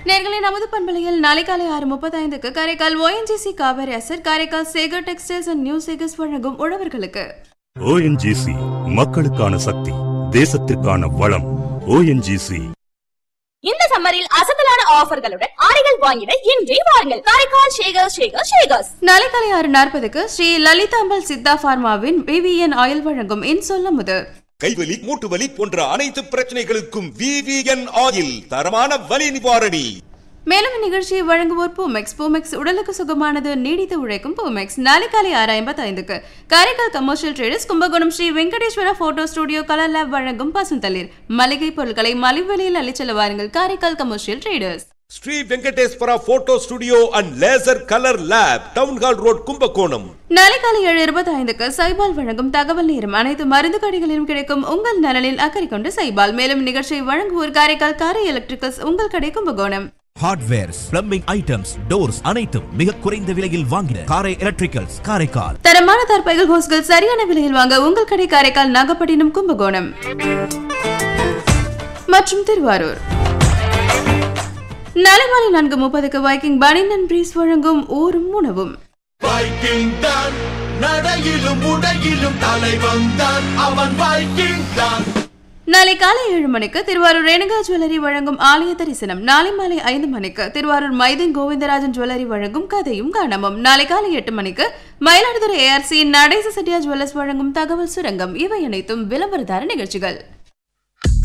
நேர்களை நமது பண்பலையில் நாளை காலை ஆறு முப்பத்தைந்துக்கு Karaikal ONGC Cauvery asset Karaikal Sekar textiles and new Sekars வழங்கும் உழவர்களுக்கு ஓஎன்ஜிசி மக்களுக்கான சக்தி தேசத்திற்கான வளம் ஓஎன்ஜிசி இந்த சம்மரில் அசத்தலான ஆஃபர்களுடன் ஆடைகள் வாங்கிட இன்றே வாருங்கள் காரைக்கால் ஷேகர் ஷேகர் ஷேகர்ஸ் நாளை காலை ஆறு நாற்பதுக்கு ஸ்ரீ லலிதாம்பல் சித்தா பார்மாவின் விவிஎன் ஆயில் வழங்கும் இன்சொல்ல முது கைவலி மூட்டு வலி போன்ற அனைத்து பிரச்சனைகளுக்கும் விவிஎன் ஆயில் தரமான வலி நிவாரணி மேலும் இந்நிகழ்ச்சியை வழங்குவோர் பூமெக்ஸ் பூமெக்ஸ் உடலுக்கு சுகமானது நீடித்து உழைக்கும் பூமெக்ஸ் நாளை காலை ஆறு ஐம்பத்தி ஐந்துக்கு Karaikal commercial traders Kumbakonam Sri Venkateswara photo studio colour lab வழங்கும் பசுந்தளிர் மளிகை பொருட்களை மலிவு விலையில் அள்ளிச்செல்ல வாருங்கள் Karaikal commercial traders Sri Venkateswara photo studio and laser colour lab town hall road Kumbakonam நாளை காலை ஏழு இருபத்தி ஐந்துக்கு சைபால் வழங்கும் தகவல் நேரம் அனைத்து மருந்து கடைகளிலும் கிடைக்கும் உங்கள் நலனில் அக்கறை கொண்டு சைபால் மேலும் நிகழ்ச்சியை வழங்குவோர் காரைக்கால் காரை எலக்ட்ரிக்கல்ஸ் உங்கள் கடை Kumbakonam hardwares plumbing items doors அனைத்தும் மிக குறைந்த விலையில் வாங்கின காரை எலக்ட்ரிக்கல்ஸ் காரைக்கால் தரமான தற்பைகள் ஹோஸ்கள் சரியான விலையில் வாங்க உங்கள் கடை காரைக்கால் நாகப்பட்டினம் கும்பகோணம் மற்றும் திருவாரூர் நாளை மாலை நான்கு முப்பதுக்கு வைக்கிங் பனின் அண்ட் பிரீஸ் வழங்கும் ஊரும் உணவும் வைக்கிங் தான் நடையிலும் உடையிலும் தலைவன் தான் அவன் வைக்கிங் தான் நாளை காலை ஏழு மணிக்கு திருவாரூர் ரேணுகா ஜுவல்லரி வழங்கும் ஆலய தரிசனம் நாளை மாலை ஐந்து மணிக்கு திருவாரூர் மைதன் கோவிந்தராஜன் ஜுவல்லரி வழங்கும் கதையும் காணமும் நாளை காலை எட்டு மணிக்கு மயிலாடுதுறை ஏஆர்சி நடேச செட்டியா ஜுவல்லர்ஸ் வழங்கும் தகவல் சுரங்கம் இவை அனைத்தும் விளம்பரதார நிகழ்ச்சிகள்